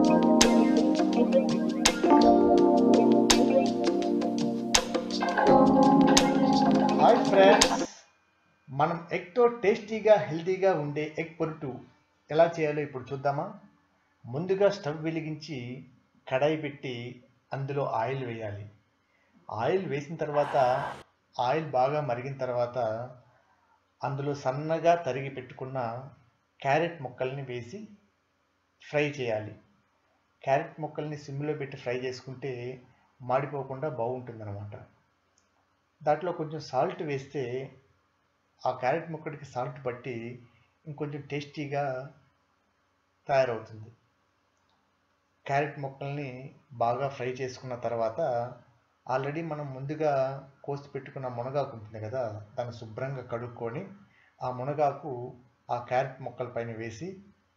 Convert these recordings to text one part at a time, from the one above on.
hi friends మనం ఎగ్తో టేస్టీగా హెల్తీగా ఉండే ఎగ్ పొరుటు ఎలా చేయాలో ఇప్పుడు చూద్దామా ముందుగా స్టవ్ వెలిగించి కడాయి పెట్టి అందులో ఆయిల్ వేయాలి ఆయిల్ వేసిన తర్వాత ఆయిల్ బాగా మరిగిన తర్వాత అందులో సన్నగా తరిగి పెట్టుకున్న క్యారెట్ ముక్కల్ని వేసి ఫ్రై చేయాలి క్యారెట్ ముక్కల్ని సిమ్లో పెట్టి ఫ్రై చేసుకుంటే మాడిపోకుండా బాగుంటుందన్నమాట దాంట్లో కొంచెం సాల్ట్ వేస్తే ఆ క్యారెట్ ముక్కడికి సాల్ట్ పట్టి ఇంకొంచెం టేస్టీగా తయారవుతుంది క్యారెట్ ముక్కల్ని బాగా ఫ్రై చేసుకున్న తర్వాత ఆల్రెడీ మనం ముందుగా కోసి పెట్టుకున్న మునగాకు ఉంటుంది కదా దాన్ని శుభ్రంగా కడుక్కొని ఆ మునగాకు ఆ క్యారెట్ ముక్కల పైన వేసి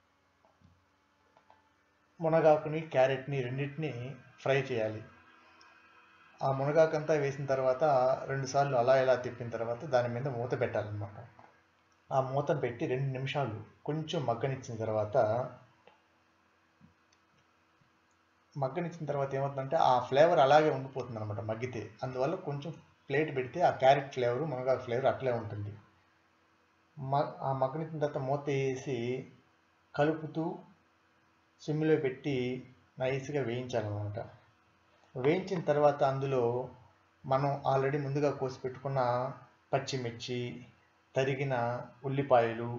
మునగాకుని క్యారెట్ని రెండింటిని ఫ్రై చేయాలి ఆ మునగాకంతా వేసిన తర్వాత రెండుసార్లు అలా ఇలా తిప్పిన తర్వాత దాని మీద మూత పెట్టాలన్నమాట ఆ మూత పెట్టి రెండు నిమిషాలు కొంచెం మగ్గనిచ్చిన తర్వాత మగ్గనిచ్చిన తర్వాత ఏమవుతుందంటే ఆ ఫ్లేవర్ అలాగే ఉండిపోతుంది అనమాట మగ్గితే అందువల్ల కొంచెం ప్లేట్ పెడితే ఆ క్యారెట్ ఫ్లేవరు మునగాకు ఫ్లేవర్ అట్లే ఉంటుంది మ ఆ మగ్గనిచ్చిన తర్వాత మూత వేసి కలుపుతూ సిమ్లో పెట్టి నైస్గా వేయించాలన్నమాట వేయించిన తర్వాత అందులో మనం ఆల్రెడీ ముందుగా కోసి పెట్టుకున్న పచ్చిమిర్చి తరిగిన ఉల్లిపాయలు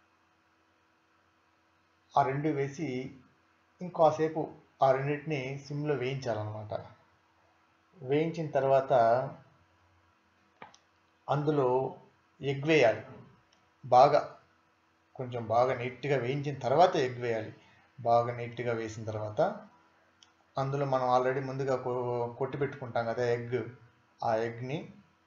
ఆ రెండు వేసి ఇంకోసేపు ఆ రెండింటిని సిమ్లో వేయించాలన్నమాట వేయించిన తర్వాత అందులో ఎగ్ వేయాలి బాగా కొంచెం బాగా నీట్గా వేయించిన తర్వాత ఎగ్ వేయాలి బాగా నీట్గా వేసిన తర్వాత అందులో మనం ఆల్రెడీ ముందుగా కొట్టి పెట్టుకుంటాం కదా ఎగ్ ఆ ఎగ్ని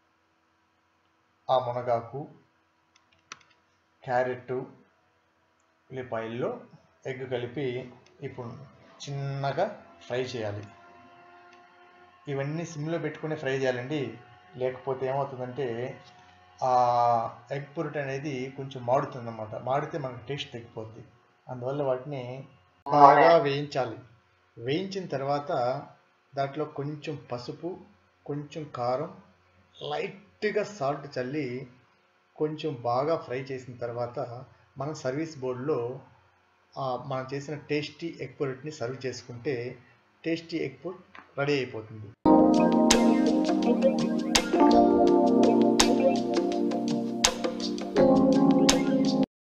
ఆ మునగాకు క్యారెట్ ఉల్లిపాయల్లో ఎగ్ కలిపి ఇప్పుడు చిన్నగా ఫ్రై చేయాలి ఇవన్నీ సిమ్లో పెట్టుకుని ఫ్రై చేయాలండి లేకపోతే ఏమవుతుందంటే ఆ ఎగ్ పొరుటు అనేది కొంచెం మాడుతుంది అన్నమాట మాడితే మనకు టేస్ట్ తగ్గిపోద్ది అందువల్ల వాటిని బాగా వేయించాలి వేయించిన తర్వాత దాంట్లో కొంచెం పసుపు కొంచెం కారం లైట్గా సాల్ట్ చల్లి కొంచెం బాగా ఫ్రై చేసిన తర్వాత మనం సర్వీస్ బోర్డులో మనం చేసిన టేస్టీ ఎగ్ పొరిట్ని సర్వ్ చేసుకుంటే టేస్టీ ఎగ్ పొరిట్ రెడీ అయిపోతుంది